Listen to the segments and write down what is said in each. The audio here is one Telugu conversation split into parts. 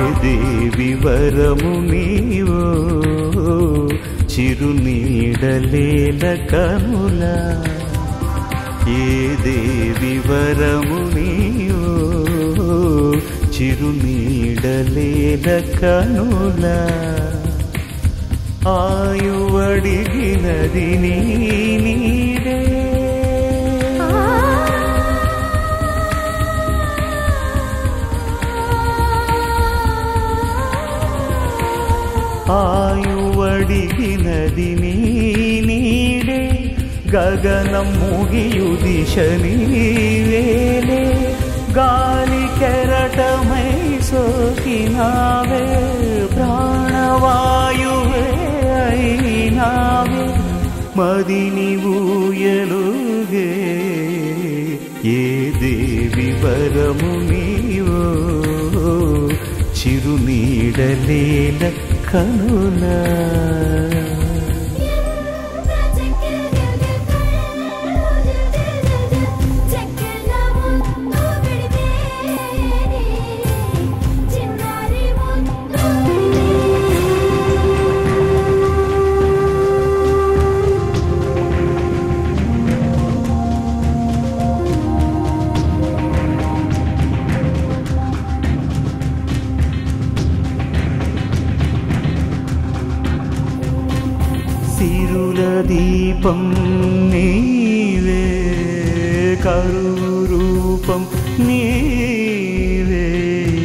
దేవి వరము నీవో చిరునీడలేల కనులా ఏ దేవి వరము నీవో చిరునీడలేల కనులా ఆయువడిగినది నీ నీడే ఆయువడిగినది నీ నీడే గగనం ముగియు దిశ నీవేలే గాలి కెరటమై సోకినావే ప్రాణవాయువే అయినావే మదిని ఊయలుగే ఏ దేవి వరము నీవో చిరునీడలేల కనులా సిరుల దీపం నీవే కరువు రూపం నీవే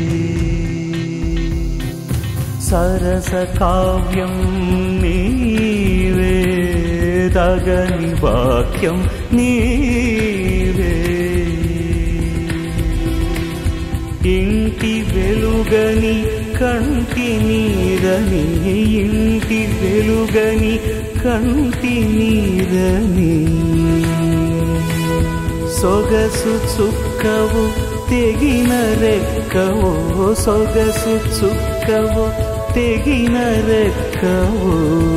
సరస కావ్యం నీవే తగని వాక్యం నీవే ఇంటి వెలుగని కంటి నీరని ఇంటి వెలుగని కంటి నీరని సొగసు చుక్కవు తెగిన రెక్కవో సొగసు చుక్కవు తెగిన రెక్కవో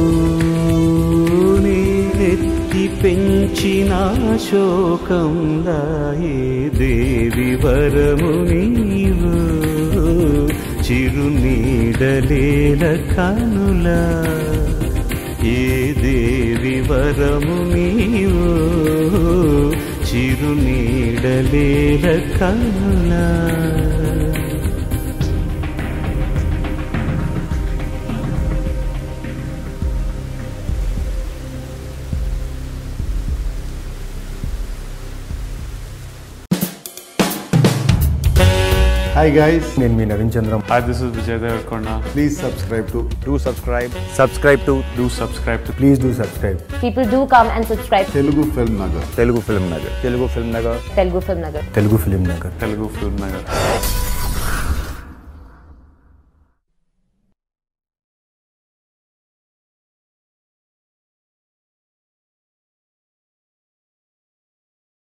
నేనెత్తి పెంచిన శోకంలా ఏ దేవి వరము నీవు చిరునీడలేల కనులా ఏ దేవి వరము నీవు చిరునీడలేల కనులా హాయ్ గైస్ నేను మీ Naveen Chandram Hi, this is Vijay Devarkonda. Please subscribe to do subscribe subscribe to Do subscribe to please do subscribe People do come and subscribe to Telugu Film Nagar Telugu Film Nagar Telugu Film Nagar Telugu Film Nagar. Telugu Film Nagar Telugu Film Nagar.